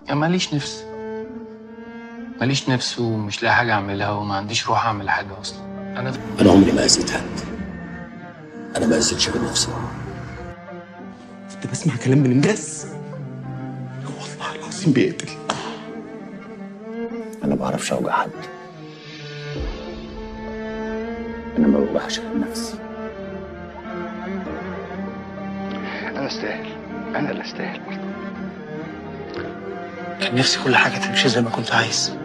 يا ماليش نفس ماليش نفس ومش لاقي حاجة أعملها وما عنديش روح أعمل حاجة أصلا أنا انا عمري ما اذيت حد انا ما اذيتش غير نفسي كنت بسمع كلام من الناس والله العظيم بيقتل انا ما بعرفش اوجع حد انا ما بوجعش غير نفسي انا استاهل انا اللي استاهل برضه كان نفسي كل حاجة تمشي زي ما كنت عايز